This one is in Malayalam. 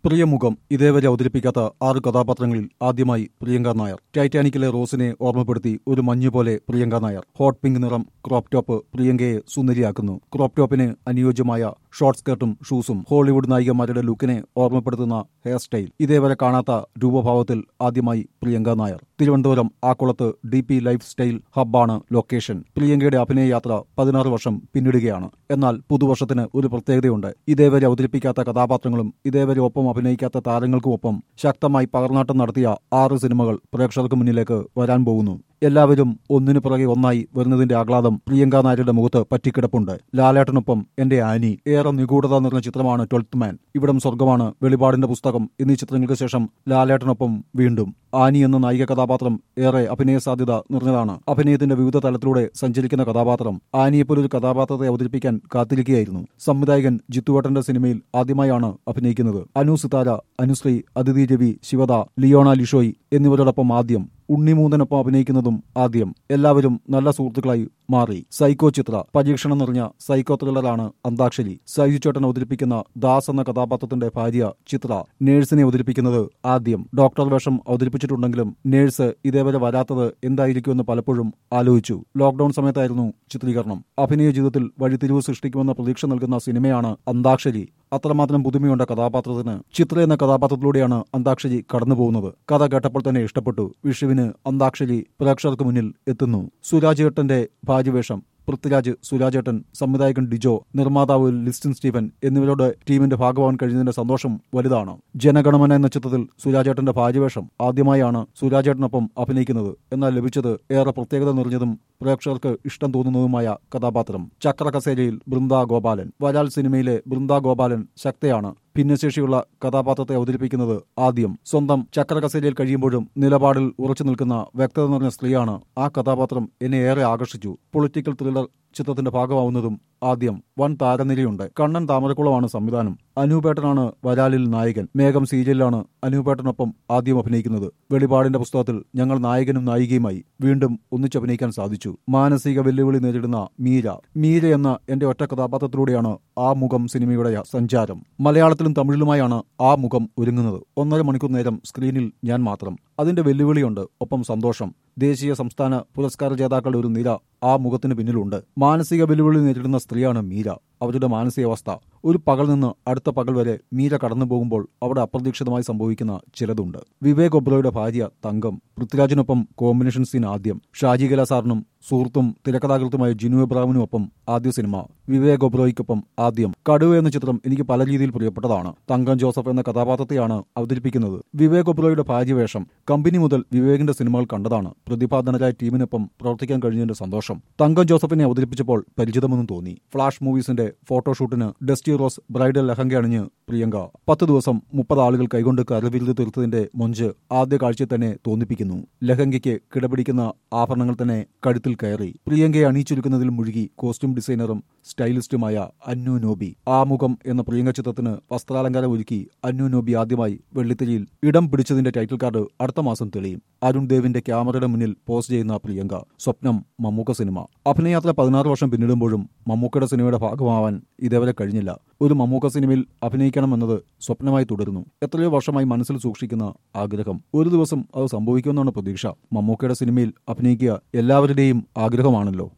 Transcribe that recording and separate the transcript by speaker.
Speaker 1: പ്രിയമുഖം ഇതേവരെ അവതരിപ്പിക്കാത്ത ആറ് കഥാപാത്രങ്ങളിൽ ആദ്യമായി പ്രിയങ്ക നായർ ടൈറ്റാനിക്കിലെ റോസിനെ ഓർമ്മപ്പെടുത്തി ഒരു മഞ്ഞുപോലെ പ്രിയങ്ക നായർ ഹോട്ട് പിങ്ക് നിറം ക്രോപ്പ് ടോപ്പ് പ്രിയങ്കയെ സുന്ദരിയാക്കുന്നു ക്രോപ്പ് ടോപ്പിന് അനുയോജ്യമായ ഷോർട്ട് സ്കർട്ടും ഷൂസും ഹോളിവുഡ് നായികമാരുടെ ലുക്കിനെ ഓർമ്മപ്പെടുത്തുന്ന ഹെയർ സ്റ്റൈൽ ഇതേവരെ കാണാത്ത രൂപഭാവത്തിൽ ആദ്യമായി പ്രിയങ്ക നായർ തിരുവനന്തപുരം ആക്കുളത്ത് ഡി പി ലൈഫ് സ്റ്റൈൽ ഹബ്ബാണ് ലൊക്കേഷൻ പ്രിയങ്കയുടെ അഭിനയ യാത്ര പതിനാറ് വർഷം പിന്നിടുകയാണ് എന്നാൽ പുതുവർഷത്തിന് ഒരു പ്രത്യേകതയുണ്ട് ഇതേവരെ അവതരിപ്പിക്കാത്ത കഥാപാത്രങ്ങളും ഇതേവരെ ഒപ്പം അഭിനയിക്കാത്ത താരങ്ങൾക്കുമൊപ്പം ശക്തമായി പകർനാട്ടം നടത്തിയ ആറ് സിനിമകൾ പ്രേക്ഷകർക്ക് മുന്നിലേക്ക് വരാൻ പോകുന്നു എല്ലാവരും ഒന്നിനു പുറകെ ഒന്നായി വരുന്നതിന്റെ ആഹ്ലാദം പ്രിയങ്ക നായരുടെ മുഖത്ത് പറ്റിക്കിടപ്പുണ്ട് ലാലേട്ടനൊപ്പം എന്റെ ആനി ഏറെ നിഗൂഢത നിറഞ്ഞ ചിത്രമാണ് ട്വൽത്ത് മാൻ ഇവിടം സ്വർഗമാണ് വെളിപാടിന്റെ പുസ്തകം എന്നീ ചിത്രങ്ങൾക്ക് ശേഷം ലാലേട്ടനൊപ്പം വീണ്ടും ആനി എന്ന നായിക കഥാപാത്രം ഏറെ അഭിനയ സാധ്യത നിറഞ്ഞതാണ് അഭിനയത്തിന്റെ വിവിധ തലത്തിലൂടെ സഞ്ചരിക്കുന്ന കഥാപാത്രം ആനിയെപ്പോലൊരു കഥാപാത്രത്തെ അവതരിപ്പിക്കാൻ കാത്തിരിക്കുകയായിരുന്നു സംവിധായകൻ ജിത്തുവേട്ടന്റെ സിനിമയിൽ ആദ്യമായാണ് അഭിനയിക്കുന്നത് അനു സിതാര അനുശ്രീ അതിഥി രവി ശിവദ ലിയോണ ലിഷോയ് എന്നിവരോടൊപ്പം ആദ്യം ഉണ്ണിമൂന്നനൊപ്പം അഭിനയിക്കുന്നതും ആദ്യം എല്ലാവരും നല്ല സുഹൃത്തുക്കളായി മാറി സൈക്കോ ചിത്ര പരീക്ഷണം നിറഞ്ഞ സൈക്കോ ത്രില്ലറാണ് അന്താക്ഷരി സൈജു ചേട്ടൻ അവതരിപ്പിക്കുന്ന ദാസ് എന്ന കഥാപാത്രത്തിന്റെ ഭാര്യ ചിത്ര നേഴ്സിനെ അവതരിപ്പിക്കുന്നത് ആദ്യം ഡോക്ടർ വേഷം അവതരിപ്പിച്ചിട്ടുണ്ടെങ്കിലും നേഴ്സ് ഇതേവരെ വരാത്തത് എന്തായിരിക്കുമെന്ന് പലപ്പോഴും ആലോചിച്ചു ലോക്ഡൌൺ സമയത്തായിരുന്നു ചിത്രീകരണം അഭിനയ ജീവിതത്തിൽ വഴിത്തിരിവ് സൃഷ്ടിക്കുമെന്ന പ്രതീക്ഷ നൽകുന്ന സിനിമയാണ് അന്താക്ഷരി അത്രമാത്രം പുതുമയുണ്ട കഥാപാത്രത്തിന് ചിത്ര എന്ന കഥാപാത്രത്തിലൂടെയാണ് അന്താക്ഷരി കടന്നുപോകുന്നത് കഥ കേട്ടപ്പോൾ തന്നെ ഇഷ്ടപ്പെട്ടു വിഷുവിന് അന്താക്ഷരി പ്രേക്ഷകർക്ക് മുന്നിൽ എത്തുന്നു സുരാജ് ഏട്ടന്റെ ഭാര്യവേഷം പൃഥ്വിരാജ് സുരാജേട്ടൻ സംവിധായകൻ ഡിജോ നിർമ്മാതാവ് ലിസ്റ്റിൻ സ്റ്റീഫൻ എന്നിവരുടെ ടീമിന്റെ ഭാഗമാവാൻ കഴിഞ്ഞതിന്റെ സന്തോഷം വലുതാണ് ജനഗണമന എന്ന ചിത്രത്തിൽ സുരാജേട്ടന്റെ ഭാര്യവേഷം ആദ്യമായാണ് സുരാജേട്ടനൊപ്പം അഭിനയിക്കുന്നത് എന്നാൽ ലഭിച്ചത് ഏറെ പ്രത്യേകത നിറഞ്ഞതും പ്രേക്ഷകർക്ക് ഇഷ്ടം തോന്നുന്നതുമായ കഥാപാത്രം ചക്ര കസേരയിൽ ബൃന്ദ ഗോപാലൻ വരാൽ സിനിമയിലെ ബൃന്ദ ഗോപാലൻ ശക്തയാണ് ഭിന്നശേഷിയുള്ള കഥാപാത്രത്തെ അവതരിപ്പിക്കുന്നത് ആദ്യം സ്വന്തം ചക്ര കസേരയിൽ കഴിയുമ്പോഴും നിലപാടിൽ ഉറച്ചു നിൽക്കുന്ന വ്യക്തത നിറഞ്ഞ സ്ത്രീയാണ് ആ കഥാപാത്രം എന്നെ ഏറെ ആകർഷിച്ചു പൊളിറ്റിക്കൽ ത്രില്ലർ ചിത്രത്തിന്റെ ഭാഗമാവുന്നതും ആദ്യം വൻ താരനിരയുണ്ട് കണ്ണൻ താമരക്കുളമാണ് സംവിധാനം അനൂപേട്ടനാണ് വരാലിൽ നായകൻ മേഘം സീരിയലിലാണ് അനൂപേട്ടനൊപ്പം ആദ്യം അഭിനയിക്കുന്നത് വെളിപാടിന്റെ പുസ്തകത്തിൽ ഞങ്ങൾ നായകനും നായികയുമായി വീണ്ടും ഒന്നിച്ചഭിനയിക്കാൻ സാധിച്ചു മാനസിക വെല്ലുവിളി നേരിടുന്ന മീര മീര എന്ന എന്റെ ഒറ്റ കഥാപാത്രത്തിലൂടെയാണ് ആ മുഖം സിനിമയുടെ സഞ്ചാരം മലയാളത്തിലും തമിഴിലുമായാണ് ആ മുഖം ഒരുങ്ങുന്നത് ഒന്നര മണിക്കൂർ നേരം സ്ക്രീനിൽ ഞാൻ മാത്രം അതിന്റെ വെല്ലുവിളിയുണ്ട് ഒപ്പം സന്തോഷം ദേശീയ സംസ്ഥാന പുരസ്കാര ജേതാക്കളുടെ ഒരു നിര ആ മുഖത്തിന് പിന്നിലുണ്ട് മാനസിക വെല്ലുവിളി നേരിടുന്ന സ്ത്രീയാണ് മീര അവരുടെ മാനസികാവസ്ഥ ഒരു പകൽ നിന്ന് അടുത്ത പകൽ വരെ മീര കടന്നു പോകുമ്പോൾ അവിടെ അപ്രതീക്ഷിതമായി സംഭവിക്കുന്ന ചിലതുണ്ട് വിവേക് ഒബ്രോയുടെ ഭാര്യ തങ്കം പൃഥ്വിരാജിനൊപ്പം കോമ്പിനേഷൻ സീൻ ആദ്യം ഷാജി കല സാറിനും സുഹൃത്തും തിരക്കഥാകൃത്തുമായ ജിനു എബ്രാഹിമിനും ഒപ്പം ആദ്യ സിനിമ വിവേക് ഒബ്രോയ്ക്കൊപ്പം ആദ്യം കടുവ എന്ന ചിത്രം എനിക്ക് പല രീതിയിൽ പ്രിയപ്പെട്ടതാണ് തങ്കം ജോസഫ് എന്ന കഥാപാത്രത്തെയാണ് അവതരിപ്പിക്കുന്നത് വിവേക് ഒബ്രോയുടെ ഭാര്യവേഷം കമ്പനി മുതൽ വിവേകിന്റെ സിനിമകൾ കണ്ടതാണ് പ്രതിഭാധനരായ ടീമിനൊപ്പം പ്രവർത്തിക്കാൻ കഴിഞ്ഞതിന്റെ സന്തോഷം തങ്കം ജോസഫിനെ അവതരിപ്പിച്ചപ്പോൾ പരിചിതമെന്നും തോന്നി ഫ്ലാഷ് മൂവീസിന്റെ ഫോട്ടോഷൂട്ടിന് ഡസ്റ്റി റോസ് ബ്രൈഡൽ ലഹങ്ക അണിഞ്ഞ് പ്രിയങ്ക പത്ത് ദിവസം മുപ്പത് ആളുകൾ കൈകൊണ്ട് കരവിരുത് തീർത്തതിന്റെ മൊഞ്ച് ആദ്യ കാഴ്ചയിൽ തന്നെ തോന്നിപ്പിക്കുന്നു ലഹങ്കയ്ക്ക് കിടപിടിക്കുന്ന ആഭരണങ്ങൾ തന്നെ കഴുത്തിൽ കയറി പ്രിയങ്കയെ അണിയിച്ചൊരുക്കുന്നതിൽ മുഴുകി കോസ്റ്റ്യൂം ഡിസൈനറും സ്റ്റൈലിസ്റ്റുമായ അന്നു നോബി ആമുഖം എന്ന പ്രിയങ്ക ചിത്രത്തിന് വസ്ത്രാലങ്കാരം ഒരുക്കി അന്നു നോബി ആദ്യമായി വെള്ളിത്തിരിയിൽ ഇടം പിടിച്ചതിന്റെ ടൈറ്റിൽ കാർഡ് അടുത്ത മാസം തെളിയും അരുൺ ദേവിന്റെ ക്യാമറയുടെ മുന്നിൽ പോസ്റ്റ് ചെയ്യുന്ന പ്രിയങ്ക സ്വപ്നം മമ്മൂക്ക സിനിമ അഭിനയാത്ര പതിനാറ് വർഷം പിന്നിടുമ്പോഴും മമ്മൂക്കയുടെ സിനിമയുടെ ഭാഗമാവാൻ ഇതേവരെ കഴിഞ്ഞില്ല ഒരു മമ്മൂക്ക സിനിമയിൽ അഭിനയിക്കണമെന്നത് സ്വപ്നമായി തുടരുന്നു എത്രയോ വർഷമായി മനസ്സിൽ സൂക്ഷിക്കുന്ന ആഗ്രഹം ഒരു ദിവസം അത് സംഭവിക്കുമെന്നാണ് പ്രതീക്ഷ മമ്മൂക്കയുടെ സിനിമയിൽ അഭിനയിക്കുക എല്ലാവരുടെയും ആഗ്രഹമാണല്ലോ